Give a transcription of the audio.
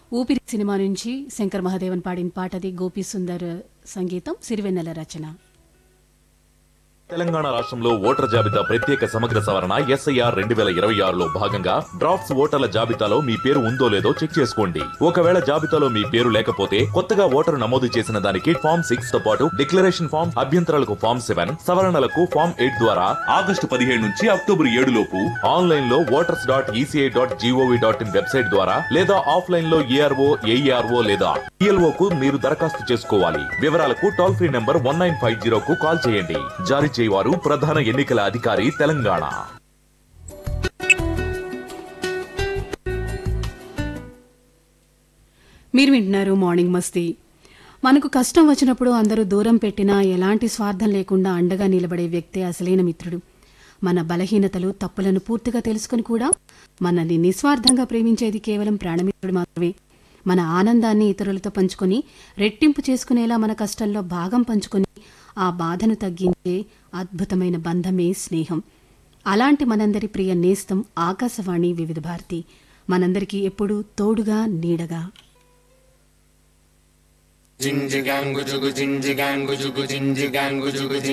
ఊపిరి సినిమా నుంచి శంకర్ మహాదేవన్ పాడిన పాటది గోపి సుందర్ సంగీతం సిరివెన్నెల రచన తెలంగాణ రాష్ట్రంలో ఓటర్ జాబితా ప్రత్యేక సమగ్ర సవరణ ఎస్ఐఆర్ రెండు వేల ఇరవై ఆరులో భాగంగా డ్రాఫ్ట్స్ ఓటర్ల జాబితాలో మీ పేరు ఉందో లేదో చెక్ చేసుకోండి ఒకవేళ జాబితాలో మీ పేరు లేకపోతే కొత్తగా ఓటరు నమోదు చేసిన దానికి ఫామ్ సిక్స్ తో పాటు డిక్లరేషన్ ఫామ్ అభ్యంతరాలకు ఫామ్ సెవెన్ సవరణలకు ఫామ్ ఎయిట్ ద్వారా ఆగస్టు పదిహేడు నుంచి అక్టోబర్ ఏడు లోపు ఆన్లైన్ లో voters dot ECI dot gov dot in website ద్వారా లేదా ఆఫ్లైన్ లో ఏఆర్ఓ ఏఈఆర్ఓ లేదా పిఎల్ఓ కు మీరు దరఖాస్తు చేసుకోవాలి వివరాలకు toll free number one nine five zero కు కాల్ చేయండి జారీ చేయవారు ప్రధాన ఎన్నికల అధికారి తెలంగాణ మీరు వింటున్నారు మార్నింగ్ మస్తీ మనకు కష్టం వచ్చినప్పుడు అందరూ దూరం పెట్టినా ఎలాంటి స్వార్థం లేకుండా అండగా నిలబడే వ్యక్తే అసలైన మిత్రుడు మన బలహీనతలు తప్పులను పూర్తిగా తెలుసుకుని కూడా మనల్ని నిస్వార్థంగా ప్రేమించేది కేవలం ప్రాణమిత్రుడు మాత్రమే మన ఆనందాన్ని ఇతరులతో పంచుకొని రెట్టింపు చేసుకునేలా మన కష్టంలో భాగం పంచుకొని ఆ బాధను తగ్గించే అద్భుతమైన బంధమే స్నేహం అలాంటి మనందరి ప్రియ నేస్తం ఆకాశవాణి వివిధ భారతి మనందరికీ ఎప్పుడూ తోడుగా నీడగా Jinjigangu jugu jinjigangu jugu jinjigangu jugu